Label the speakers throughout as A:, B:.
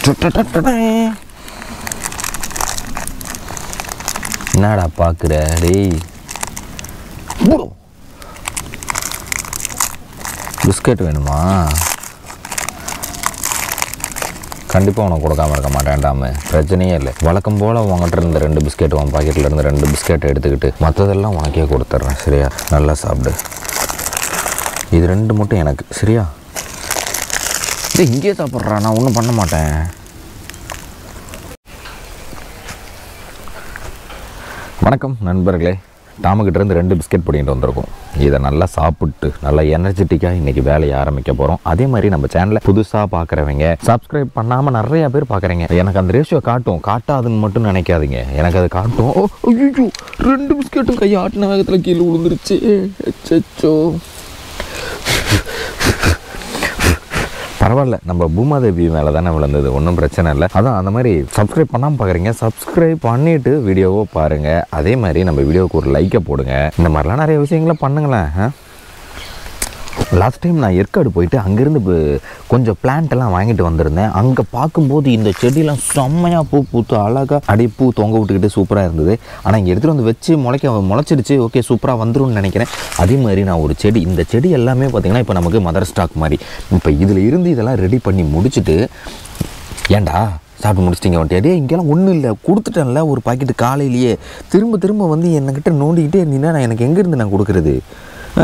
A: என்னடா பார்க்குற டேய் பிஸ்கட் வேணுமா கண்டிப்பாக உனக்கு கொடுக்காம இருக்க மாட்டேன்டாம பிரச்சனையே இல்லை வழக்கம் போல் உங்ககிட்ட இருந்த ரெண்டு பிஸ்கெட் உன் பாக்கெட்டில் இருந்து ரெண்டு பிஸ்கெட் எடுத்துக்கிட்டு மற்றதெல்லாம் உனக்கே கொடுத்துட்றேன் சரியா நல்லா சாப்பிடு இது ரெண்டு மட்டும் எனக்கு சரியா இது இங்கேயே சாப்பிட்றா நான் ஒன்றும் பண்ண மாட்டேன் வணக்கம் நண்பர்களே டாமுக்கிட்ட இருந்து ரெண்டு பிஸ்கெட் பிடிங்கிட்டு வந்திருக்கோம் இதை நல்லா சாப்பிட்டு நல்லா எனர்ஜெட்டிக்காக இன்றைக்கி வேலையை ஆரம்பிக்க போகிறோம் அதே மாதிரி நம்ம சேனலை புதுசாக பார்க்குறவங்க சப்ஸ்கிரைப் பண்ணாமல் நிறைய பேர் பார்க்குறீங்க எனக்கு அந்த ரேஷியோ காட்டும் காட்டாதுன்னு மட்டும் நினைக்காதீங்க எனக்கு அது காட்டும் ஓ, ஐயோ ரெண்டு பிஸ்கெட்டும் கையை ஆட்டின வேகத்தில் கீழே விழுந்துருச்சு அச்சோ பரவாயில்ல நம்ம பூமாதேவி மேலே தானே விழுந்தது ஒன்றும் பிரச்சனை இல்லை அதான் அந்த மாதிரி சப்ஸ்கிரைப் பண்ணாமல் பார்க்குறீங்க சப்ஸ்கிரைப் பண்ணிவிட்டு வீடியோவோ பாருங்கள் அதே மாதிரி நம்ம வீடியோவுக்கு ஒரு லைக்கை போடுங்க இந்த மாதிரிலாம் நிறைய விஷயங்களை பண்ணுங்களேன் ஆ? லாஸ்ட் டைம் நான் ஏற்காடு போயிட்டு அங்கேருந்து ப- கொஞ்சம் plant எல்லாம் வாங்கிட்டு வந்திருந்தேன் அங்கே பார்க்கும்போது இந்த செடியெல்லாம் செம்மையாக பூ பூத்து அழகாக அடி பூ தொங்க விட்டுக்கிட்டு சூப்பராக இருந்தது ஆனால் இங்கே எடுத்துகிட்டு வந்து வச்சு முளைக்க முளைச்சிடுச்சு ஓகே சூப்பராக வந்துரும்னு நினைக்கிறேன் அதே மாதிரி நான் ஒரு செடி இந்த செடி எல்லாமே பார்த்திங்கன்னா இப்போ நமக்கு மதர் ஸ்டாக் மாதிரி இப்போ இதில் இருந்து இதெல்லாம் ரெடி பண்ணி முடிச்சுட்டு ஏன்டா சாப்பிட்டு முடிச்சிட்டிங்க வந்துட்டு டேய் இங்கெல்லாம் ஒன்றும் இல்லை கொடுத்துட்டேன்ல ஒரு பாக்கெட்டு காலையிலேயே திரும்ப திரும்ப வந்து என்கிட்ட நோண்டிக்கிட்டே இருந்தீங்கன்னா நான் எனக்கு எங்கேருந்து நான் கொடுக்குறது ஆ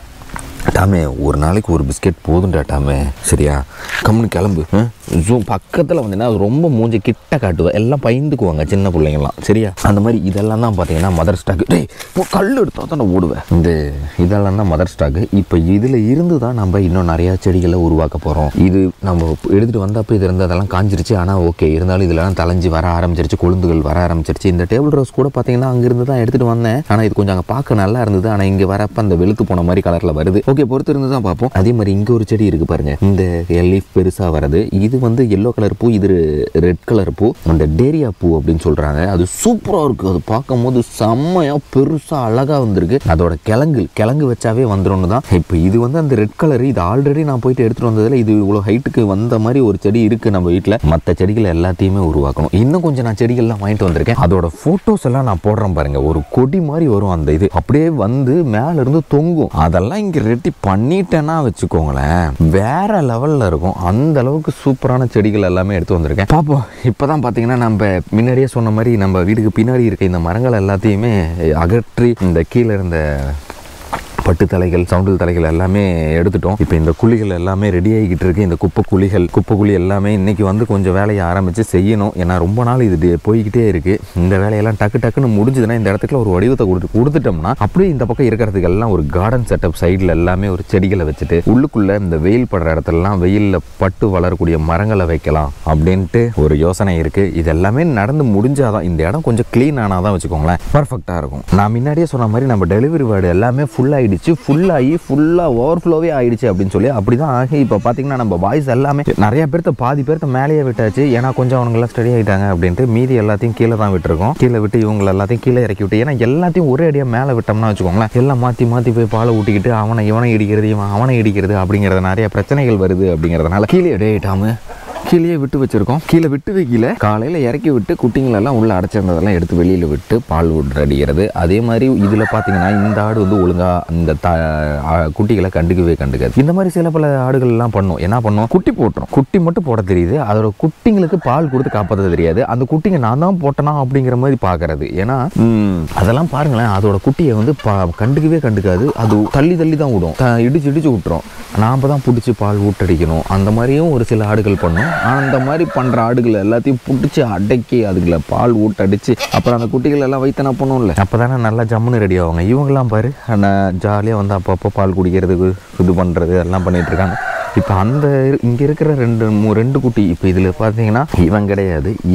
A: டாமே ஒரு நாளைக்கு ஒரு பிஸ்கெட் போதும்டா டாமே சரியா கம்முன்னு கிளம்பு ஜூம் பக்கத்தில் வந்தீங்கன்னா அது ரொம்ப மூஞ்ச கிட்ட காட்டுவேன் எல்லாம் பயந்துக்குவாங்க சின்ன பிள்ளைங்கலாம் சரியா அந்த மாதிரி இதெல்லாம் தான் பார்த்தீங்கன்னா மதர் ஸ்டாக்கு டேய் இப்போ கல் எடுத்தால் தான் நான் ஓடுவேன் இந்த இதெல்லாம் தான் மதர் ஸ்டாக்கு இப்போ இதில் இருந்து தான் நம்ம இன்னும் நிறையா செடிகளை உருவாக்க போகிறோம் இது நம்ம எடுத்துகிட்டு வந்தப்போ இது இருந்து அதெல்லாம் காஞ்சிருச்சு ஆனால் ஓகே இருந்தாலும் இதெல்லாம் தலைஞ்சு வர ஆரம்பிச்சிருச்சு கொழுந்துகள் வர ஆரம்பிச்சிருச்சு இந்த டேபிள் ரோஸ் கூட பார்த்தீங்கன்னா அங்கிருந்து தான் எடுத்துகிட்டு வந்தேன் ஆனால் இது கொஞ்சம் அங்கே பார்க்க நல்லா இருந்தது ஆனால் இங்கே வரப்ப அந்த வெளுத்து போன மாதிரி கலரில் வருது ஓகே பொறுத்து இருந்து தான் பார்ப்போம் அதே மாதிரி இங்கே ஒரு செடி இருக்குது பாருங்க இந்த லீஃப் பெருசாக வரது இது வந்து எல்லோ கலர் பூ இது ரெட் கலர் பூ அந்த டேரியா பூ அப்படின்னு சொல்கிறாங்க அது சூப்பராக இருக்குது அது பார்க்கும்போது செம்மையாக பெருசாக அழகாக வந்திருக்கு அதோட கிழங்கு கிழங்கு வச்சாவே வந்துரும்னு தான் இப்போ இது வந்து அந்த ரெட் கலர் இது ஆல்ரெடி நான் போயிட்டு எடுத்துகிட்டு வந்ததில் இது இவ்வளோ ஹைட்டுக்கு வந்த மாதிரி ஒரு செடி இருக்குது நம்ம வீட்டில் மற்ற செடிகளை எல்லாத்தையுமே உருவாக்கணும் இன்னும் கொஞ்சம் நான் செடிகள்லாம் வாங்கிட்டு வந்திருக்கேன் அதோட ஃபோட்டோஸ் எல்லாம் நான் போடுறேன் பாருங்க ஒரு கொடி மாதிரி வரும் அந்த இது அப்படியே வந்து மேல இருந்து தொங்கும் அதெல்லாம் இங்க ரெடி பண்ணிட்டேன்னா வச்சுக்கோங்களேன் வேற லெவல்ல இருக்கும் அந்த அளவுக்கு சூப்பரான செடிகள் எல்லாமே எடுத்து வந்திருக்கேன் பார்ப்போம் இப்பதான் பாத்தீங்கன்னா நம்ம முன்னாடியே சொன்ன மாதிரி நம்ம வீட்டுக்கு பின்னாடி இருக்க இந்த மரங்கள் எல்லாத்தையுமே அகற்றி இந்த கீழே இருந்த பட்டு தலைகள் சவுண்டல் தலைகள் எல்லாமே எடுத்துட்டோம் இப்போ இந்த குழிகள் எல்லாமே ரெடி ஆகிக்கிட்டு இருக்கு இந்த குப்பை குழிகள் குப்பை குழி எல்லாமே இன்னைக்கு வந்து கொஞ்சம் வேலையை ஆரம்பித்து செய்யணும் ஏன்னா ரொம்ப நாள் இது டே- போய்கிட்டே இருக்கு இந்த வேலையெல்லாம் டக்கு டக்குன்னு முடிஞ்சதுன்னா இந்த இடத்துல ஒரு வடிவத்தை கொடுத்து கொடுத்துட்டோம்னா அப்படியே இந்த பக்கம் இருக்கிறதுக்கு எல்லாம் ஒரு கார்டன் செட்டப் சைடில் எல்லாமே ஒரு செடிகளை வச்சுட்டு உள்ளுக்குள்ள இந்த வெயில் படுற இடத்துலலாம் வெயிலில் பட்டு வளரக்கூடிய மரங்களை வைக்கலாம் அப்படின்ட்டு ஒரு யோசனை இருக்கு இது எல்லாமே நடந்து முடிஞ்சாதான் இந்த இடம் கொஞ்சம் க்ளீன் ஆனாதான் வச்சுக்கோங்களேன் பர்ஃபெக்டாக இருக்கும் நான் முன்னாடியே சொன்ன மாதிரி நம்ம டெலிவரி வார்டு எல்லாமே ஃபுல் ஆயிடுச்சு ஃபுல் ஆகி ஃபுல்லாக ஓவர்ஃப்ளோவே ஆயிடுச்சு அப்படின்னு சொல்லி அப்படி தான் ஆகி இப்போ பார்த்தீங்கன்னா நம்ம பாய்ஸ் எல்லாமே நிறைய பேர்த்த பாதி பேர்த்த மேலேயே விட்டாச்சு ஏன்னா கொஞ்சம் அவனுங்களாம் ஸ்டடி ஆகிட்டாங்க அப்படின்ட்டு மீதி எல்லாத்தையும் கீழே தான் விட்டுருக்கோம் கீழே விட்டு இவங்க எல்லாத்தையும் கீழே இறக்கி விட்டு ஏன்னா எல்லாத்தையும் ஒரே அடியாக மேலே விட்டோம்னா வச்சுக்கோங்களேன் எல்லாம் மாற்றி மாற்றி போய் பாலை ஊட்டிக்கிட்டு அவனை இவனை இடிக்கிறது இவன் அவனை இடிக்கிறது அப்படிங்கிறது நிறைய பிரச்சனைகள் வருது அப்படிங்கிறதுனால கீழே டேட்டாமு கீழே விட்டு வச்சிருக்கோம் கீழே விட்டு வைக்கல காலையில் இறக்கி விட்டு குட்டிங்களெல்லாம் உள்ள அடைச்சிருந்ததெல்லாம் எடுத்து வெளியில் விட்டு பால் விட்டு அடிக்கிறது அதே மாதிரி இதில் பார்த்தீங்கன்னா இந்த ஆடு வந்து ஒழுங்காக இந்த த ஆ, குட்டிகளை கண்டுக்கவே கண்டுக்காது இந்த மாதிரி சில பல ஆடுகள் எல்லாம் பண்ணும் என்ன பண்ணும் குட்டி போட்டுரும் குட்டி மட்டும் போட தெரியுது அதோட குட்டிங்களுக்கு பால் கொடுத்து காப்பாற்ற தெரியாது அந்த குட்டிங்க நான் தான் போட்டனா அப்படிங்கிற மாதிரி பார்க்கறது ஏன்னா ம், அதெல்லாம் பாருங்களேன் அதோட குட்டியை வந்து பா கண்டுக்கவே கண்டுக்காது அது தள்ளி தள்ளி தான் விடும் த- இடிச்சு இடிச்சு விட்டுரும் நாம் தான் பிடிச்சி பால் ஊட்டடிக்கணும் அந்த மாதிரியும் ஒரு சில ஆடுகள் பண்ணும் அந்த மாதிரி பண்ணுற ஆடுகள் எல்லாத்தையும் பிடிச்சி அடக்கி அதுகளை பால் ஊட்டடிச்சு அப்புறம் அந்த குட்டிகள் எல்லாம் வைத்தனா பண்ணும்ல அப்போ தானே நல்லா ஜம்முன்னு ரெடி ஆவாங்க இவங்கெல்லாம் பாரு ஜாலியாக வந்து அப்பப்போ பால் குடிக்கிறதுக்கு இது பண்ணுறது எல்லாம் பண்ணிட்டு இருக்காங்க இப்போ அந்த இங்கே இருக்கிற ரெண்டு மூ ரெண்டு குட்டி இப்போ இதில் பார்த்தீங்கன்னா இவன் கிடையாது இவன்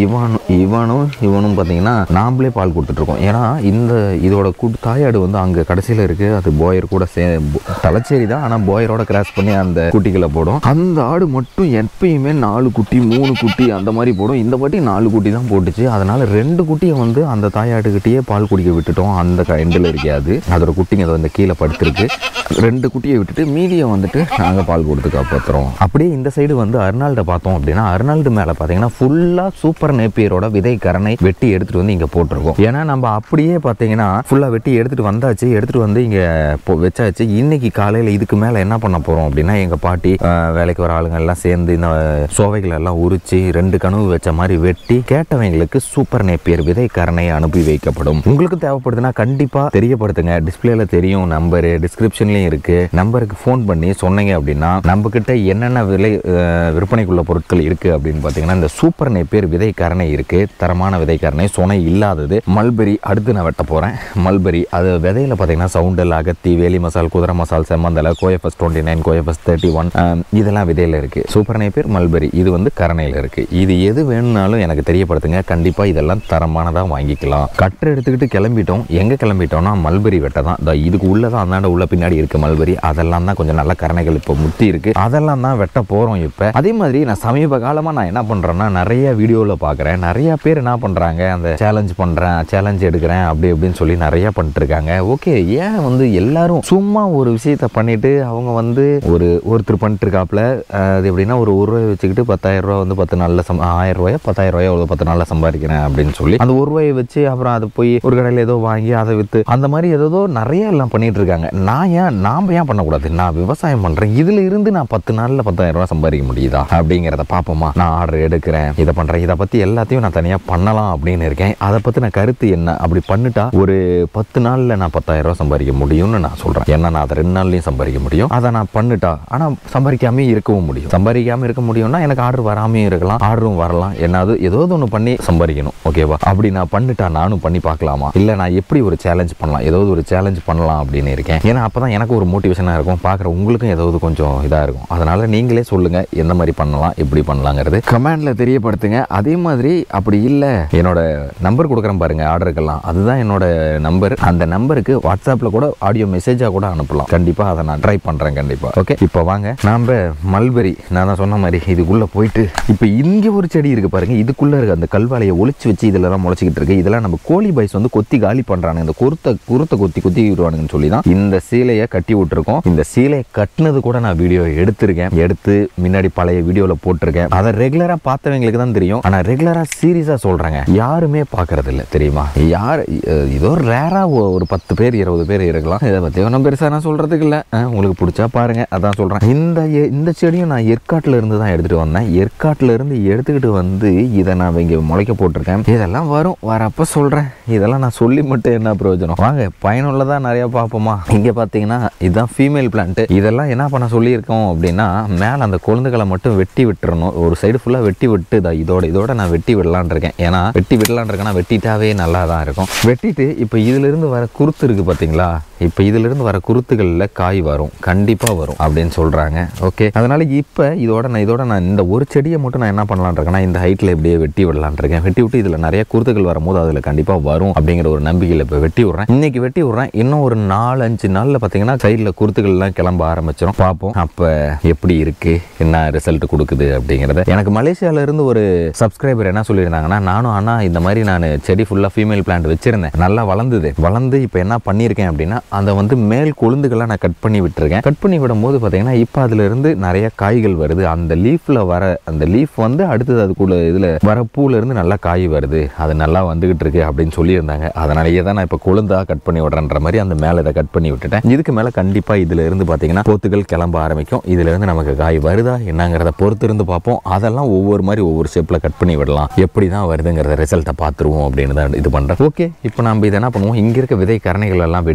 A: இவனும் இவனும் பார்த்தீங்கன்னா நாமளே பால் கொடுத்துட்ருக்கோம் ஏன்னா இந்த இதோட கூட்டு தாயாடு வந்து அங்கே கடைசியில் இருக்குது அது போயர் கூட சே போ- தலைச்சேரி தான் ஆனால் போயரோட கிராஸ் பண்ணி அந்த குட்டிகளை போடும் அந்த ஆடு மட்டும் எப்பயுமே நாலு குட்டி மூணு குட்டி அந்த மாதிரி போடும் இந்த வாட்டி நாலு குட்டி தான் போட்டுச்சு அதனால ரெண்டு குட்டியை வந்து அந்த தாயாடுகிட்டயே பால் குடிக்க விட்டுட்டோம் அந்த எண்டில் இருக்காது அதோட குட்டிங்க அதை வந்து கீழே படுத்திருக்கு ரெண்டு குட்டியை விட்டுட்டு மீதியை வந்துட்டு நாங்கள் பால் கொடுத்து காப்பாற்றுறோம் அப்படியே இந்த சைடு வந்து அர்னால்டை பார்த்தோம் அப்படின்னா அர்னால்டு மேலே பார்த்தீங்கன்னா ஃபுல்லாக சூப்பர் நேப்பியரோட விதை கரணை வெட்டி எடுத்துகிட்டு வந்து இங்கே போட்டிருக்கோம் ஏன்னா நம்ம அப்படியே பார்த்தீங்கன்னா ஃபுல்லாக வெட்டி எடுத்துகிட்டு வந்தாச்சு எடுத்துகிட்டு வந்து இங்கே வச்சாச்சு இன்னைக்கு காலையில் இதுக்கு மேலே என்ன பண்ண போகிறோம் அப்படின்னா எங்கள் பாட்டி அஹ், வேலைக்கு வர ஆளுங்க எல்லாம் சேர்ந்து இந்த சோவைகளை எல்லாம் உரிச்சு ரெண்டு கனவு வச்ச மாதிரி வெட்டி கேட்டவங்களுக்கு சூப்பர் நேப்பியர் விதை கரணை அனுப்பி வைக்கப்படும் உங்களுக்கு தேவைப்படுதுன்னா கண்டிப்பாக தெரியப்படுத்துங்க டிஸ்பிளேல தெரியும் நம்பரு டிஸ்கிரிப்ஷன்லையும் இருக்கு நம்பருக்கு ஃபோன் பண்ணி சொன்னீங்க அப்படின்னா நம்ம கிட்ட என்னென்ன விலை அஹ், விற்பனைக்குள்ள பொருட்கள் இருக்கு அப்படின்னு பார்த்தீங்கன்னா இந்த சூப்பர் நேப்பியர் விதை கரணை இருக்கு தரமான விதை கரணை சொனை இல்லாதது மல்பெரி அடுத்து நான் வெட்ட போகிறேன் மல்பெரி அது விதையில பார்த்தீங்கன்னா சவுண்டல் அகத்தி வேலி மசால் குதிரை மசால் செம்மந்தலை COFS twenty nine COFS thirty one இதெல்லாம் விதையில இருக்கு சூப்பர் நேப்பியர் மல்பெரி இது வந்து கரணையில் இருக்கு இது எது வேணும்னாலும் எனக்கு தெரியப்படுத்துங்க கண்டிப்பாக இதெல்லாம் தரமானதாக வாங்கிக்கலாம் கட்டர் எடுத்துக்கிட்டு கிளம்பிட்டோம் எங்கே கிளம்பிட்டோம்னா மல்பெரி வெட்ட தான் இதோ இதுக்கு உள்ள தான் அந்தாண்ட உள்ள பின்னாடி இருக்கு மல்பெரி அதெல்லாம் தான் கொஞ்சம் நல்ல கரணைகள் இப்போ முத்தி இருக்கு அதெல்லாம் தான் வெட்ட போகிறோம் இப்போ அதே மாதிரி நான் சமீப காலமாக நான் என்ன பண்ணுறேன்னா நிறைய வீடியோவில் பார்க்குறேன் நிறைய பேர் என்ன பண்ணுறாங்க அந்த சேலஞ்ச் பண்ணுறேன் சேலஞ்ச் எடுக்கிறேன் அப்படி இப்படின்னு சொல்லி நிறைய பண்ணிட்டு இருக்காங்க ஓகே ஏன் வந்து எல்லாரும் சும்மா ஒரு விஷயத்த பண்ணிட்டு அவங்க வந்து ஒரு ஒருத்தர் பண்ணிட்டு இருக்காப்புல அஹ், அது எப்படின்னா ஒரு ஒரு ரூபாய் வச்சுக்கிட்டு பத்தாயிரம் ரூபா வந்து பத்து நாளில் சம் ஆயிரம் ரூபாயோ பத்தாயிரம் ரூபாயோ ஒரு பத்து நாளில் சம்பாதிக்கிறேன் அப்படின்னு சொல்லி அந்த ஒரு ரூபாயை வச்சு அப்புறம் அதை போய் ஒரு கடையில் ஏதோ வாங்கி அதை விற்று அந்த மாதிரி ஏதோ நிறைய எல்லாம் பண்ணிட்டு இருக்காங்க நான் ஏன் நாம் ஏன் பண்ணக்கூடாது நான் விவசாயம் பண்ணுறேன் இதில் இருந்து நான் பத்து நாளில் பத்தாயிரம் ரூபாய் சம்பாதிக்க முடியுதா அப்படிங்கிறத பார்ப்போமா நான் ஆர்டர் எடுக்கிறேன் இதை பண்ணுறேன் இதை பற்றி எல்லாத்தையும் நான் தனியாக பண்ணலாம் அப்படின்னு இருக்கேன் அதை பற்றின கருத்து என்ன அப்படி பண்ணிட்டா ஒரு பத்து நாளில் நான் பத்தாயிரம் ரூபாய் சம்பாதிக்க முடியும்னு நான் சொல்கிறேன் ஏன்னா நான் அதை ரெண்டு நாள்லையும் சம்பாதிக்க முடியும் அதை நான் பண்ணிட்டா ஆனால் சம்பாதிக்காமே இருக்கவும் முடியும் சம்பாதிக்காம இருக்க முடியும்னா எனக்கு ஆர்டர் வராமையும் இருக்கலாம் ஆர்டரும் வரலாம் என்னது ஏதோ ஒன்று பண்ணி சம்பாதிக்கணும் ஓகேவா அப்படி நான் பண்ணிட்டா நானும் பண்ணி பார்க்கலாமா இல்லை நான் எப்படி ஒரு சேலஞ்ச் பண்ணலாம் ஏதாவது ஒரு சேலஞ்ச் பண்ணலாம் அப்படின்னு இருக்கேன் ஏன்னா அப்போ தான் எனக்கு ஒரு மோட்டிவேஷனாக இருக்கும் பார்க்குற உங்களுக்கும் ஏதாவது கொஞ்சம் இதாக இருக்கும் அதனால் நீங்களே சொல்லுங்கள் எந்த மாதிரி பண்ணலாம் எப்படி பண்ணலாங்கிறது கமெண்டில் தெரியப்படுத்துங்க அதே மாதிரி அப்படி இல்லை என்னோட நம்பர் கொடுக்குறேன் பாருங்க ஆர்டருக்கெல்லாம் அதுதான் என்னோட நம்பர் அந்த நம்பருக்கு வாட்ஸ்அப்பில் கூட ஆடியோ மெசேஜாக கூட அனுப்பலாம் கண்டிப்பாக அதை நான் ட்ரை பண்ணுறேன் கண்டிப்பாக ஓகே இப்போ வாங்க நாம் மல்பெரி நான் தான் சொன்ன மாதிரி இதுக்குள்ளே போயிட்டு இப்போ இங்கே ஒரு செடி இருக்குது பாருங்க இதுக்குள்ளே இருக்க அந்த கல்வாழையை ஒளிச்சு வச்சு இதெல்லாம் முளைச்சிக்கிட்டு இருக்கு இதெல்லாம் நம்ம கோழி பைஸ் வந்து கொத்தி காலி பண்ணுறானுங்க இந்த குருத்தை குருத்தை கொத்தி கொத்தி விடுவானுங்கன்னு சொல்லி தான் இந்த சீலையை கட்டி விட்டுருக்கோம் இந்த சீலையை கட்டினது கூட நான் வீடியோ எடுத்திருக்கேன் எடுத்து முன்னாடி பழைய வீடியோவில் போட்டிருக்கேன் அதை ரெகுலராக பார்த்தவங்களுக்கு தான் தெரியும் ஆனால் ரெகுலராக சீரியஸாக சொல்கிறாங்க யாருமே பார்க்கறது இல்லை தெரியுமா யார் அஹ் இதோ ரேராக ஒரு பத்து பேர் இருபது பேர் இருக்கலாம் இதை பற்றி ஒன்றும் பெருசாக நான் சொல்கிறதுக்கு இல்லை உங்களுக்கு பிடிச்சா பாருங்க அதான் சொல்கிறேன் இந்த எ- இந்த செடியும் நான் ஏற்காட்டில் இருந்து தான் எடுத்துகிட்டு வந்தேன் ஏற்காட்டில் இருந்து எடுத்துக்கிட்டு வந்து இதை நான் இங்கே முளைக்க போட்டிருக்கேன் இதெல்லாம் வரும் வரப்போ சொல்கிறேன் இதெல்லாம் நான் சொல்லி மட்டும் என்ன பிரயோஜனம் வாங்க பயனுள்ளதாக நிறைய பார்ப்போமா இங்கே பார்த்தீங்கன்னா இதுதான் ஃபீமேல் பிளான்ட் இதெல்லாம் என்ன பண்ண சொல்லியிருக்கோம் அப்படின்னா மேலே அந்த கொழுந்துகளை மட்டும் வெட்டி விட்டுறணும் ஒரு சைடு ஃபுல்லாக வெட்டி விட்டு இதா இதோட இதோட நான் வெட்டி விடலான் இருக்கேன் ஏன்னா வெட்டி விடலான் இருக்கேன்னா வெட்டிட்டாவே நல்லா தான் இருக்கும் வெட்டிட்டு இப்போ இதிலிருந்து வர குருத்து இருக்குது பார்த்தீங்களா இப்போ இதிலிருந்து வர குருத்துகளில் காய் வரும் கண்டிப்பாக வரும் அப்படின்னு சொல்கிறாங்க ஓகே அதனால் இப்போ இதோட நான் இதோட நான் இந்த ஒரு செடியை மட்டும் நான் என்ன பண்ணலான்னு இருக்கேன்னா இந்த ஹைட்டில் இப்படியே வெட்டி விடலான் இருக்கேன் வெட்டி விட்டு இதில் நிறைய குருத்துகள் வரும்போது அதில் கண்டிப்பாக வரும் அப்படிங்கிற ஒரு நம்பிக்கையில் இப்போ வெட்டி விட்றேன் இன்னைக்கு வெட்டி விட்றேன் இன்னும் ஒரு நாலு அஞ்சு நாளில் பார்த்தீங்கன்னா சைடில் குருத்துகள்லாம் கிளம்ப ஆரம்பிச்சிடும் பார்ப்போம் அப்போ எப்படி இருக்குது என்ன ரிசல்ட் கொடுக்குது அப்படிங்கிறத எனக்கு மலேசியால இருந்து ஒரு சப்ஸ்கிரைபர் என்ன சொல்லியிருந்தாங்கன்னா நானும் ஆனால் இந்த மாதிரி நான் செடி ஃபுல்லாக ஃபீமேல் பிளான்ட் வச்சிருந்தேன் நல்லா வளர்ந்தது வளர்ந்து இப்போ என்ன பண்ணியிருக்கேன் அப்படின்னா அதை வந்து மேல் கொழுந்துகளாக நான் கட் பண்ணி விட்டுருக்கேன் கட் பண்ணி விடும்போது பார்த்தீங்கன்னா இப்போ அதுல இருந்து நிறைய காய்கள் வருது அந்த லீஃப்ல வர அந்த லீஃப் வந்து அடுத்தது அதுக்குள்ள இதில் வர பூல இருந்து நல்லா காய் வருது அது நல்லா வந்துகிட்டு இருக்கு அப்படின்னு சொல்லியிருந்தாங்க அதனாலேயே தான் நான் இப்போ கொழுந்தா கட் பண்ணி விடுறேன்ற மாதிரி அந்த மேலே இதை கட் பண்ணி விட்டுட்டேன் இதுக்கு மேலே கண்டிப்பாக இதில் இருந்து பார்த்தீங்கன்னா போத்துகள் கிளம்ப ஆரம்பிக்கும் இதுல இருந்து நமக்கு காய் வருதா என்னங்கிறத பொறுத்து இருந்து பார்ப்போம் அதெல்லாம் ஒவ்வொரு மாதிரி ஒவ்வொரு ஷேப்பில் கட் பண்ணி விடலாம் எப்படி தான் வருதுங்கிறத ரிசல்ட்டை பார்த்துருவோம் அப்படின்னு தான் இது பண்ணுறேன் ஓகே இப்போ நம்ம இதை என்ன பண்ணுவோம் இங்கே இருக்க விதை கரணைகள் எல்லாம் வெட்டி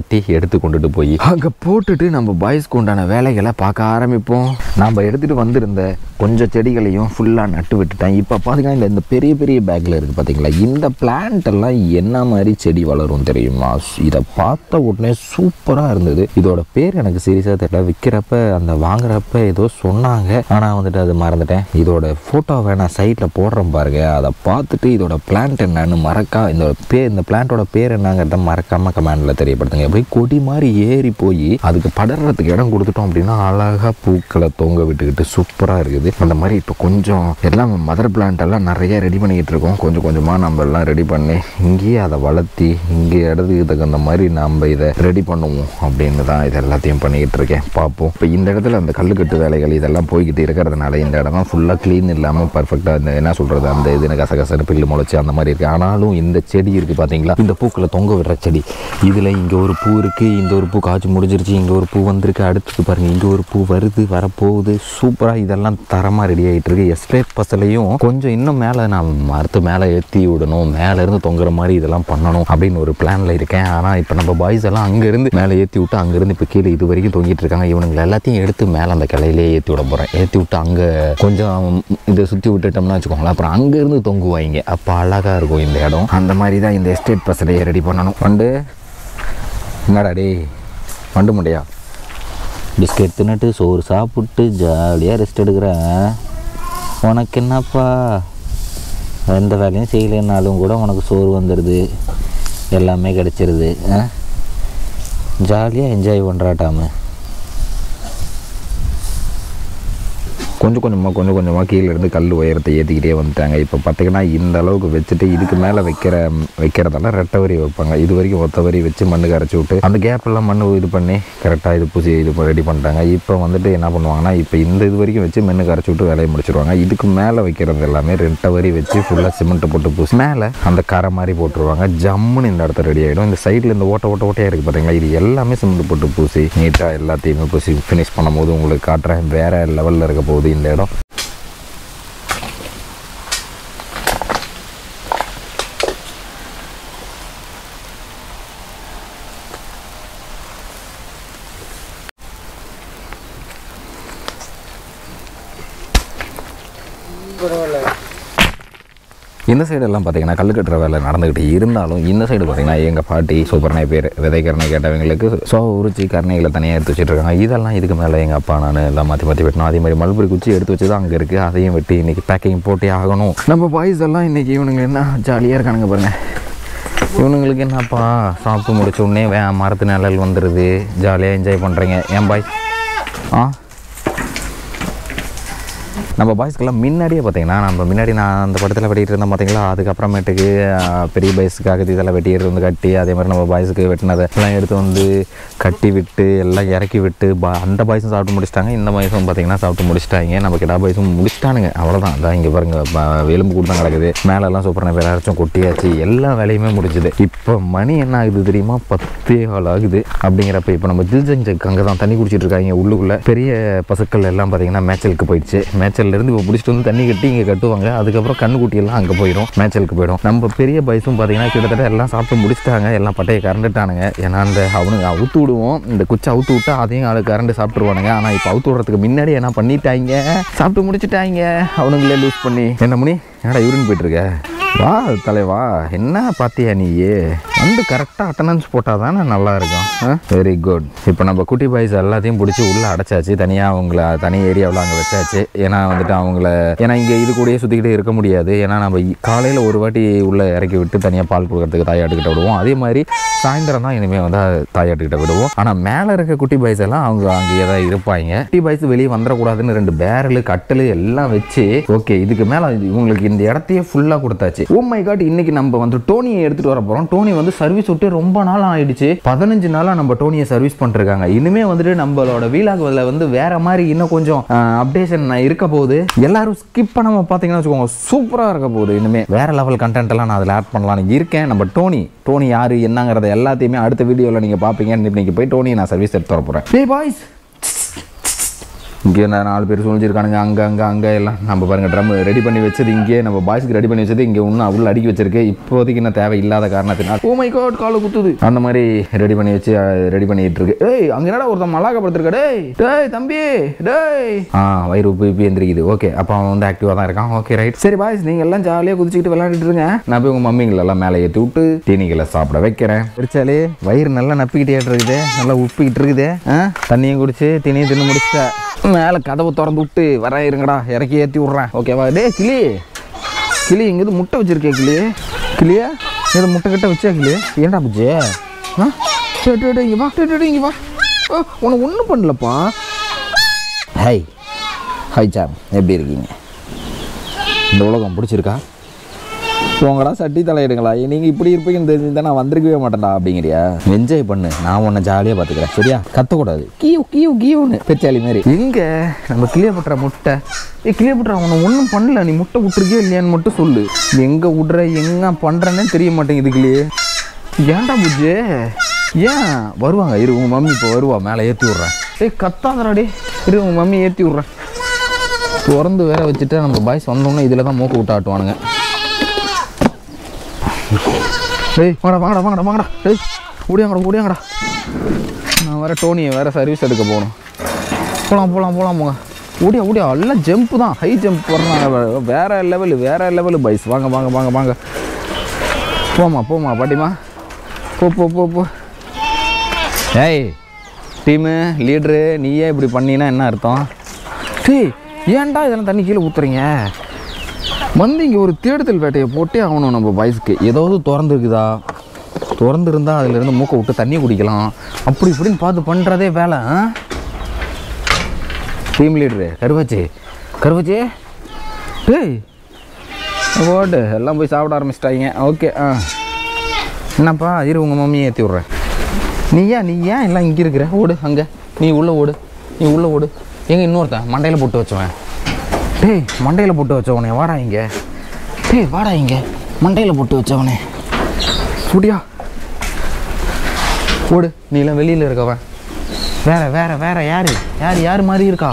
A: எடுத்து கொண்டுட்டு போய் அங்கே போட்டுட்டு நம்ம பாய்ஸ்க்கு உண்டான வேலைகளை பார்க்க ஆரம்பிப்போம் நம்ம எடுத்துகிட்டு வந்திருந்த கொஞ்சம் செடிகளையும் ஃபுல்லாக நட்டு விட்டுட்டேன் இப்போ பார்த்தீங்கன்னா இந்த இந்த பெரிய பெரிய பேக்கில் இருக்குது பார்த்தீங்களா இந்த பிளான்ட் எல்லாம் என்ன மாதிரி செடி வளரும் தெரியுமா இதை பார்த்த உடனே சூப்பராக இருந்தது இதோட பேர் எனக்கு சீரியஸாக தெரியல விற்கிறப்ப அந்த வாங்குறப்ப ஏதோ சொன்னாங்க ஆனால் வந்துட்டு அது மறந்துட்டேன் இதோட ஃபோட்டோவை நான் சைட்டில் போடுறேன் பாருங்க அதை பார்த்துட்டு இதோட பிளான்ட் என்னன்னு மறக்கா இந்த பேர் இந்த பிளான்ட்டோட பேர் என்னங்கிறத மறக்காம கமெண்டில் தெரியப்படுத்துங்க போய் கொடி மாதிரி ஏறி போய் அதுக்கு படறதுக்கு இடம் கொடுத்துட்டோம் அப்படின்னா அழகாக பூக்களை தொங்க விட்டுக்கிட்டு சூப்பராக இருக்குது அந்த மாதிரி இப்போ கொஞ்சம் எல்லாம் மதர் பிளான்ட் எல்லாம் நிறைய ரெடி பண்ணிக்கிட்டு இருக்கோம் கொஞ்சம் கொஞ்சமாக நம்ம எல்லாம் ரெடி பண்ணி இங்கேயே அதை வளர்த்தி இங்கே இடத்துக்கு தகுந்த மாதிரி நம்ம இதை ரெடி பண்ணுவோம் அப்படின்னு தான் இது எல்லாத்தையும் பண்ணிக்கிட்டு இருக்கேன் பார்ப்போம் இப்போ இந்த இடத்துல அந்த கல்லுக்கட்டு வேலைகள் இதெல்லாம் போய்கிட்டு இருக்கிறதுனால இந்த இடம்லாம் ஃபுல்லாக க்ளீன் இல்லாமல் பர்ஃபெக்டாக இந்த என்ன சொல்கிறது அந்த இது கசகசன்னு பில்லு முளைச்சி அந்த மாதிரி இருக்குது ஆனாலும் இந்த செடி இருக்குது பார்த்தீங்களா இந்த பூக்களை தொங்க விடுற செடி இதில் இங்கே ஒரு பூ இருக்குது இந்த ஒரு பூ காய்ச்சி முடிஞ்சிருச்சு இங்கே ஒரு பூ வந்திருக்கு அடுத்தது பாருங்கள் இங்கே ஒரு பூ வருது வரப்போகுது சூப்பராக இதெல்லாம் தரமாக ரெடி ஆகிட்டு இருக்கு எஸ்டேட் பசலையும் கொஞ்சம் இன்னும் மேலே நான் மரத்து மேலே ஏற்றி விடணும் மேலே இருந்து தொங்குற மாதிரி இதெல்லாம் பண்ணணும் அப்படின்னு ஒரு பிளானில் இருக்கேன் ஆனால் இப்போ நம்ம பாய்ஸ் எல்லாம் அங்கேருந்து மேலே ஏற்றி விட்டு அங்கேருந்து இப்போ கீழே இது வரைக்கும் தொங்கிட்டு இருக்காங்க இவனுங்களை எல்லாத்தையும் எடுத்து மேலே அந்த கிளையிலே ஏற்றி விட போகிறேன் ஏற்றி விட்டு அங்கே கொஞ்சம் இதை சுற்றி விட்டுட்டோம்னா வச்சுக்கோங்களேன் அப்புறம் அங்கேருந்து தொங்குவாங்க அப்போ அழகாக இருக்கும் இந்த இடம் அந்த மாதிரி தான் இந்த எஸ்டேட் பசலையை ரெடி பண்ணணும் வண்டு என்னடா டேய் வண்டு முண்டையா பிஸ்கெட் தின்னுட்டு சோறு சாப்பிட்டு ஜாலியாக ரெஸ்ட் எடுக்கிறேன் உனக்கு என்னப்பா எந்த வேலையும் செய்யலைன்னாலும் கூட உனக்கு சோறு வந்துடுது எல்லாமே கிடச்சிருது ஜாலியாக என்ஜாய் பண்ணுறாட்டாம கொஞ்சம் கொஞ்சமாக கொஞ்சம் கொஞ்சமாக கீழே இருந்து கல் உயரத்தை ஏற்றிக்கிட்டே வந்துட்டாங்க இப்போ பார்த்தீங்கன்னா இந்த அளவுக்கு வச்சுட்டு இதுக்கு மேலே வைக்கிற வைக்கிறதெல்லாம் ரெட்டை வரி வைப்பாங்க இது வரைக்கும் ஒத்த வரி வச்சு மண்ணு கரைச்சி விட்டு அந்த கேப்பெல்லாம் மண் இது பண்ணி கரெக்டாக இது பூசி இது ரெடி பண்ணிட்டாங்க இப்போ வந்துட்டு என்ன பண்ணுவாங்கன்னா இப்போ இந்த இது வரைக்கும் வச்சு மண்ணு கரைச்சி விட்டு வேலையை முடிச்சிருவாங்க இதுக்கு மேலே வைக்கிறது எல்லாமே ரெட்டை வரி வச்சு ஃபுல்லாக சிமெண்ட் போட்டு பூசி மேலே அந்த கரை மாதிரி போட்டுருவாங்க ஜம்முன்னு இந்த இடத்த ரெடி ஆகிடும் இந்த சைடில் இந்த ஓட்ட ஓட்ட ஓட்டையாக இருக்குது பார்த்தீங்களா இது எல்லாமே சிமெண்ட் போட்டு பூசி நீட்டாக எல்லாத்தையுமே பூசி ஃபினிஷ் பண்ணும்போது உங்களுக்கு காட்டுறேன் வேறு லெவலில் இருக்க போகுது இந்த இடம் இந்த சைடு எல்லாம் பார்த்தீங்கன்னா கல் கட்டுற வேலை நடந்துக்கிட்டு இருந்தாலும் இந்த சைடு பார்த்தீங்கன்னா எங்கள் பாட்டி சூப்பர்னே பேர் விதைக்கரணை கேட்டவங்களுக்கு ஸோ உரிச்சி கரணைகளை தனியாக எடுத்து வச்சுட்டு இருக்காங்க இதெல்லாம் இதுக்கு மேலே எங்கள் அப்பா நான் எல்லாம் மாற்றி மாற்றி வெட்டணும் அதே மாதிரி மல்புரி குச்சி எடுத்து வச்சு தான் அங்கே இருக்குது அதையும் வெட்டி இன்றைக்கி பேக்கிங் போட்டே ஆகணும் நம்ம பாய்ஸ் எல்லாம் இன்றைக்கி இவனுங்க என்ன ஜாலியாக இருக்கானுங்க பாருங்கள் இவனுங்களுக்கு என்னப்பா சாப்பிட்டு முடிச்ச உடனே வே மரத்து நிழல் வந்துடுது ஜாலியாக என்ஜாய் பண்ணுறீங்க ஏன் பாய் ஆ நம்ம பாய்ஸ்க்கெல்லாம் முன்னாடியே பார்த்தீங்கன்னா நம்ம முன்னாடி நான் அந்த படத்தில் வெட்டிகிட்டு இருந்தேன் பார்த்தீங்களா அதுக்கப்புறமேட்டுக்கு ஆஹ், பெரிய பாய்ஸுக்காக இதெல்லாம் வெட்டிட்டு வந்து கட்டி அதே மாதிரி நம்ம பாய்ஸுக்கு வெட்டினதை எல்லாம் எடுத்து வந்து கட்டி விட்டு எல்லாம் இறக்கி விட்டு பா அந்த பாய்ஸும் சாப்பிட்டு முடிச்சிட்டாங்க இந்த பாய்ஸும் பார்த்தீங்கன்னா சாப்பிட்டு முடிச்சிட்டாங்க நம்ம கிடா பாய்ஸும் முடிச்சிட்டானுங்க அவ்வளோதான் அதான் இங்கே பாருங்க ப- எலும்பு கூட தான் கிடக்குது மேலெல்லாம் சூப்பரான பேர் அரைச்சும் கொட்டியாச்சு எல்லா வேலையுமே முடிஞ்சுது இப்போ மணி என்ன ஆகுது தெரியுமா பத்தே கால் ஆகுது அப்படிங்கிறப்ப இப்போ நம்ம தில்ஜங் ஜக் அங்கே தான் தண்ணி குடிச்சிட்டு இருக்காங்க உள்ளுக்குள்ளே பெரிய பசுக்கள் எல்லாம் பார்த்தீங்கன்னா மேய்ச்சலுக்கு போயிடுச்சு மேய்ச்சல்ல இருந்து இப்போ பிடிச்சிட்டு வந்து தண்ணி கட்டி இங்கே கட்டுவாங்க அதுக்கப்புறம் கண்ணுக்குட்டி எல்லாம் அங்கே போயிடும் மேய்ச்சலுக்கு போயிடும் நம்ம பெரிய பைஸும் பார்த்தீங்கன்னா கிட்டத்தட்ட எல்லாம் சாப்பிட்டு முடிச்சிட்டாங்க எல்லாம் பட்டையை கறந்துட்டானுங்க ஏன்னா அந்த அவனுங்க அவுத்து விடுவோம் இந்த குச்சை அவுத்து விட்டா அதையும் அது கரண்டு சாப்பிட்டுருவானுங்க ஆனால் இப்போ அவுத்து விடுறதுக்கு முன்னாடி என்ன பண்ணிட்டாங்க சாப்பிட்டு முடிச்சிட்டாங்க அவனுங்களே லூஸ் பண்ணி என்ன பண்ணி என்னடா யூரின் போயிட்டு இருக்க வா தலைவா என்ன பார்த்தியா நீயே வந்து கரெக்டாக அட்டண்டன்ஸ் போட்டால் தானே நல்லா இருக்கும் வெரி குட் இப்போ நம்ம குட்டி பாய்ஸ் எல்லாத்தையும் பிடிச்சி உள்ளே அடைச்சாச்சு தனியாக அவங்கள தனி ஏரியாவில் அங்கே வச்சாச்சு ஏன்னா வந்துட்டு அவங்கள ஏன்னா இங்கே இது கூடயே சுற்றிக்கிட்டே இருக்க முடியாது ஏன்னா நம்ம காலையில் ஒரு வாட்டி உள்ளே இறக்கி விட்டு தனியாக பால் கொடுக்கறதுக்கு தாயாட்டுக்கிட்ட விடுவோம் அதே மாதிரி சாயந்தரம் தான் இனிமேல் வந்து தாயாட்டுக்கிட்ட விடுவோம் ஆனால் மேலே இருக்க குட்டி பாய்ஸ் எல்லாம் அவங்க அங்கேயே தான் இருப்பாங்க குட்டி பாய்ஸ் வெளியே வந்துடக்கூடாதுன்னு ரெண்டு பேரலு கட்டலு எல்லாம் வச்சு ஓகே இதுக்கு மேலே இவங்களுக்கு இந்த இடத்தையே ஃபுல்லாக கொடுத்தாச்சு ஓ மை காட் இன்னைக்கு நம்ம வந்து டோனியை எடுத்துகிட்டு வர போகிறோம் டோனி வந்து சர்வீஸ் விட்டு ரொம்ப நாள் ஆயிடுச்சு பதினஞ்சு நாளாக நம்ம டோனியை சர்வீஸ் பண்ணிருக்காங்க இனிமே வந்துட்டு நம்மளோட வீலாகுல வந்து வேற மாதிரி இன்னும் கொஞ்சம் அப்டேஷன் இருக்க போகுது எல்லாரும் ஸ்கிப் பண்ணாம பார்த்தீங்கன்னா வச்சுக்கோங்க சூப்பராக இருக்க போகுது இனிமே வேற லெவல் கண்டென்ட் எல்லாம் நான் அதில் ஆட் பண்ணலாம்னு இருக்கேன் நம்ம டோனி டோனி யாரு என்னங்கிறத எல்லாத்தையுமே அடுத்த வீடியோவில் நீங்கள் பார்ப்பீங்க இன்னைக்கு போய் டோனியை நான் சர்வீஸ் எடுத்து வர போகிறேன் டே பாய்ஸ் இங்கே நான் நாலு பேர் சொல்லிச்சிருக்கானுங்க அங்கே அங்கே அங்கே எல்லாம் நம்ம பாருங்க ட்ரம் ரெடி பண்ணி வச்சது இங்கே நம்ம பாய்ஸ்க்கு ரெடி பண்ணி வச்சது இங்கே இன்னும் அவ்வளோ அடுக்கி வச்சிருக்கு இப்போதைக்கு இன்னும் தேவை இல்லாத காரணத்தினால் ஓ மை காட் காலை குத்துது அந்த மாதிரி ரெடி பண்ணி வச்சு ரெடி பண்ணிட்டு இருக்கு ஏய் அங்கே என்னடா ஒருத்தன் மல்லாக்க படுத்திருக்க டேய் டேய் தம்பி டேய் ஆ வயிறு உப்பு இப்பி எந்திரிக்குது ஓகே அப்போ அவன் வந்து ஆக்டிவாக தான் இருக்கான் ஓகே ரைட் சரி பாய்ஸ் நீங்கள் எல்லாம் ஜாலியாக குதிச்சுக்கிட்டு விளையாடிட்டு இருங்க நான் போய் உங்கள் மம்மிங்களெல்லாம் மேலே ஏற்றி விட்டு தீனிகளை சாப்பிட வைக்கிறேன் பிடிச்சாலே வயிறு நல்லா நப்பிக்கிட்டே இருக்குது நல்லா உப்பிக்கிட்டு இருக்குது ஆ தண்ணியும் குடிச்சு தீனியும் தின்னு முடிச்சிட்டேன் மேலே கதவை திறந்து விட்டு வர இருங்கடா இறக்கி ஏற்றி விட்றேன் ஓகேவா டேய் கிளி கிளி இங்கேருந்து முட்டை வச்சிருக்கே கிளி கிளியா இது முட்டை கிட்ட வச்சா கிளி ஏன்டா புஜே ஆ டேய், டேய், டேய், இங்க வா டேய், டேய், டேய், இங்க வா ஓ, உனக்கு ஒன்றும் பண்ணலப்பா ஹை ஹை சாம் எப்படி இருக்கீங்க இந்த உலகம் பிடிச்சிருக்கா போங்கடா சட்டி தலையிடுங்களா நீங்கள் இப்படி இருப்பீங்கன்னு தெரிஞ்சுதான் நான் வந்திருக்கவே மாட்டேன்டா அப்படிங்கிறியா என்ஜாய் பண்ணு நான் உன்னை ஜாலியாக பார்த்துக்கிறேன் சரியா கத்தக்கூடாது கியூ கியூ கியூன்னு பெச்சாலி மாதிரி இங்கே நம்ம கிளியப்பட்டுற முட்டை ஏ கிளியப்பட்டுற உன்னை ஒன்றும் பண்ணல நீ முட்டை விட்டுருக்கே இல்லையான்னு மட்டும் சொல்லு எங்கே விட்ற எங்கே பண்ணுறேன்னே தெரிய மாட்டேங்குது கிளியே ஏன்டா புஜ்ஜு ஏன் வருவாங்க இரு உங்கள் மம்மி இப்போ வருவா மேலே ஏற்றி விட்றேன் ஏய் கத்தாதடா டே இரு உங்கள் மம்மி ஏற்றி விட்றேன் திறந்து வேற வச்சுட்டு நம்ம பாய்ஸ் வந்தோன்னே இதில் தான் மூக்கு விட்டு ஆட்டுவானுங்க டேய் வாங்கடா வாங்கடா வாங்கடா வாங்கடா டேய் ஓடியாங்கடா ஓடியாங்கடா நான் வேற டோனியை வேற சர்வீஸ் எடுக்க போகணும் போகலாம் போகலாம் போகலாம் போங்க ஓடியா ஓடியா எல்லாம் ஜம்ப் தான் ஹை ஜம்ப் வர்றாங்க வே- வேற லெவலு வேற லெவலு பைஸ் வாங்க வாங்க வாங்க வாங்க போமா போமா பாட்டிமா போ போ போ போ ஏய் டீமு லீட்ரு நீயே இப்படி பண்ணீன்னா என்ன அர்த்தம் டேய் ஏன்டா இதெல்லாம் தண்ணி கீழே ஊத்துறீங்க வந்து இங்கே ஒரு தேடுதல் வேட்டையை போட்டே ஆகணும் நம்ம பாய்ஸ்க்கு ஏதாவது திறந்துருக்குதா திறந்துருந்தா அதுலேருந்து மூக்கை விட்டு தண்ணி குடிக்கலாம் அப்படி இப்படின்னு பார்த்து பண்ணுறதே வேலை ஆ டீம் லீடரு கருவாச்சி கருவாச்சி டேய் ஓடு எல்லாம் போய் சாப்பிட ஆரம்பிச்சிட்டாங்க ஓகே ஆ என்னப்பா இரு உங்கள் மம்மியை ஏற்றி விட்றேன் நீ ஏன் நீ ஏன் எல்லாம் இங்கே இருக்கிற ஓடு அங்கே நீ உள்ளே ஓடு நீ உள்ளே ஓடு எங்கே இன்னொருத்தன் மண்டையில் போட்டு வச்சவன் டேய் மண்டையில் போட்டு வச்சவனே வாடா இங்கே டேய் வாடா இங்கே மண்டையில் போட்டு வச்சவனே முடியா ஓடு நீலாம் வெளியில் இருக்கவன் வேற வேற வேற யாரு யார் யார் மாதிரி இருக்கா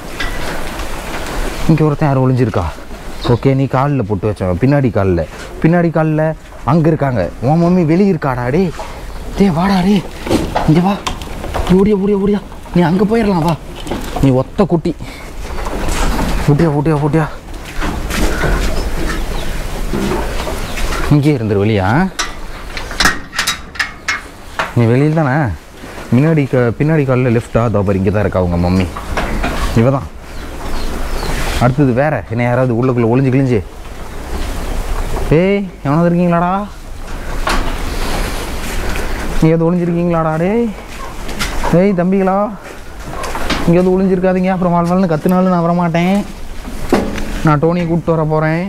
A: இங்கே ஒருத்தன் யார் ஒளிஞ்சிருக்கா ஓகே நீ காலில் போட்டு வச்சவன் பின்னாடி காலில் பின்னாடி காலில் அங்கே இருக்காங்க உன் மம்மி வெளியே இருக்காடா டே டேய் வாடா டே இங்கே வா நீ ஓடியா ஓடியா ஓடியா நீ அங்கே போயிடலாம் வா நீ ஒத்த குட்டி ஓட்டியா ஓட்டியா ஓட்டியா இங்கே இருந்துரு வெளியா நீ வெளியில் தானே முன்னாடி க பின்னாடி காலில் லெஃப்டா தோபர் இங்கே தான் இருக்கா உங்கள் மம்மி இவ தான் அடுத்தது வேற என்ன யாராவது உள்ளுக்குள்ளே ஒளிஞ்சு கிழிஞ்சு ஏய் எவனாவது இருக்கீங்களாடா நீ எது ஒளிஞ்சிருக்கீங்களாடா டேய் ஏய் தம்பிகளா இங்கே எதுவும் ஒளிஞ்சிருக்காதீங்க அப்புறம் வாழ் வாழ்னு கத்துனாலும் நான் வரமாட்டேன் நான் டோனியை கூப்பிட்டு வர போகிறேன்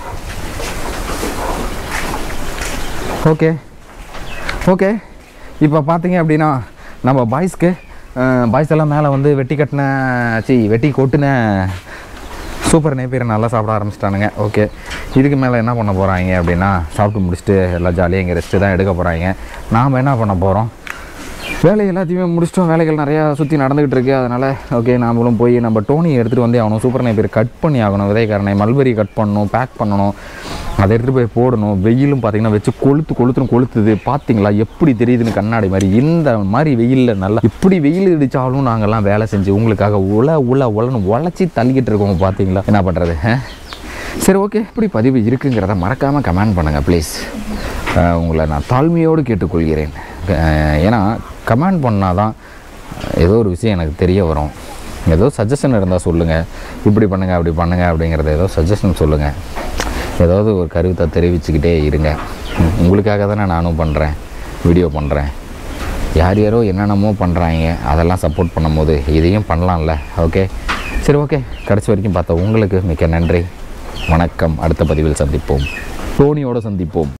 A: ஓகே ஓகே இப்போ பார்த்தீங்க அப்படின்னா நம்ம பாய்ஸ்க்கு பாய்ஸ் எல்லாம் மேலே வந்து வெட்டி கட்டின சி வெட்டி கொட்டின சூப்பர் நேப்பியரை நல்லா சாப்பிட ஆரம்பிச்சிட்டானுங்க ஓகே இதுக்கு மேலே என்ன பண்ண போகிறாங்க அப்படின்னா சாப்பிட்டு முடிச்சுட்டு எல்லாம் ஜாலியாக இங்கே ரெஸ்ட்டு தான் எடுக்க போகிறாங்க நாம் என்ன பண்ண போகிறோம் வேலை எல்லாத்தையுமே முடிச்சிட்டோம் வேலைகள் நிறையா சுற்றி நடந்துகிட்டு இருக்கு அதனால் ஓகே நாமளும் போய் நம்ம டோனியை எடுத்துகிட்டு வந்தே ஆகணும் சூப்பர் நேப்பியர் கட் பண்ணி ஆகணும் விதைக்காரனை மல்பரி கட் பண்ணணும் பேக் பண்ணணும் அதை எடுத்துகிட்டு போய் போடணும் வெயிலும் பார்த்தீங்கன்னா வச்சு கொளுத்து கொளுத்துன்னு கொளுத்துது பார்த்தீங்களா எப்படி தெரியுதுன்னு கண்ணாடி மாதிரி இந்த மாதிரி வெயிலில் நல்லா இப்படி வெயில் அடித்தாலும் நாங்கள்லாம் வேலை செஞ்சு உங்களுக்காக உல உல உலன்னு உழைச்சி தள்ளிக்கிட்டு இருக்கோம் பார்த்தீங்களா என்ன பண்ணுறது சரி ஓகே இப்படி பதிவு இருக்குங்கிறத மறக்காமல் கமெண்ட் பண்ணுங்கள் ப்ளீஸ் உங்களை நான் தாழ்மையோடு கேட்டுக்கொள்கிறேன் அஹ் ஏன்னா கமெண்ட் பண்ணால் தான் ஏதோ ஒரு விஷயம் எனக்கு தெரிய வரும் ஏதோ சஜஷன் இருந்தால் சொல்லுங்கள் இப்படி பண்ணுங்கள் அப்படி பண்ணுங்கள் அப்படிங்கிறத ஏதோ சஜஷன் சொல்லுங்கள் ஏதாவது ஒரு கருத்தை தெரிவிச்சுக்கிட்டே இருங்க உம், உங்களுக்காக தானே நானும் பண்ணுறேன் வீடியோ பண்ணுறேன் யார் யாரோ என்னென்னமோ பண்ணுறாங்க அதெல்லாம் சப்போர்ட் பண்ணும்போது இதையும் பண்ணலாம்ல ஓகே சரி ஓகே கடைசி வரைக்கும் பார்த்த உங்களுக்கு மிக்க நன்றி வணக்கம் அடுத்த பதிவில் சந்திப்போம் டோனியோட சந்திப்போம்